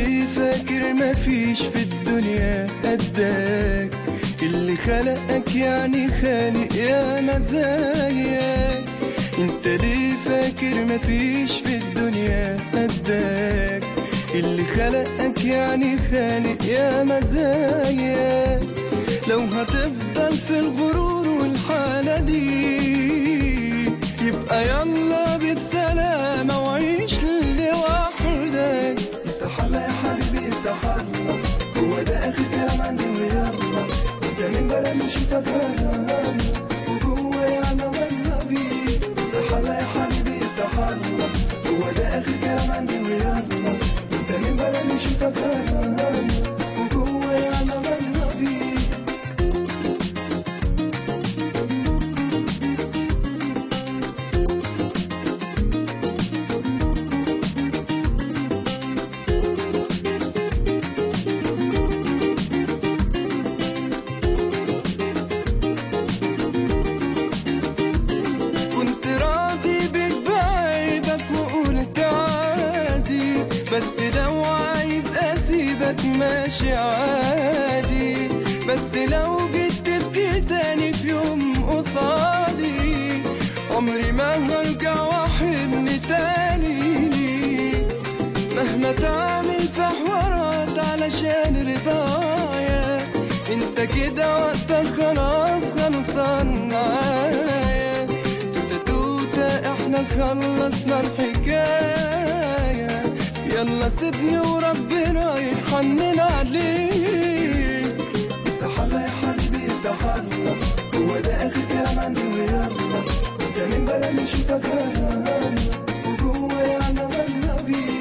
ليه فاكر مفيش في الدنيا قدك اللي خلقك يعني خالق يا مزاياك انت ليه فاكر مفيش في الدنيا قدك اللي خلقك يعني خالق يا مزاياك لو هتفضل في الغرور والحالة دي يبقى يلا بالسلامة وعيش لوحدك استحالة يا حبيبي استحالة هو ده آخر كلام عندي ويلا انت من بلا مش فاكرها وجوايا انا ولا بيك استحالة يا حبيبي استحالة هو ده آخر كلام عندي ويلا انت من بلا مش فاكرها وجوايا انا ولا بيك كنت راضي بك بعيبك وقلت عادي بس لو عايز اسيبك ماشي عادي بس لو جيت تبكي تاني في يوم قصادي عمري ما هرجع واحبني تاني ليك مهما تعمل في حوارات علشان رضايا انت كده وقتك خلاص خلصان معايا توتة توتة احنا خلصنا الحكاية يلا سيبني وربنا يحنن عليك استحالة يا حبيبي استحالة هو ده آخر كلام عندي ويلا انت من بلا مش فاكرها وجوايا انا ولا بيك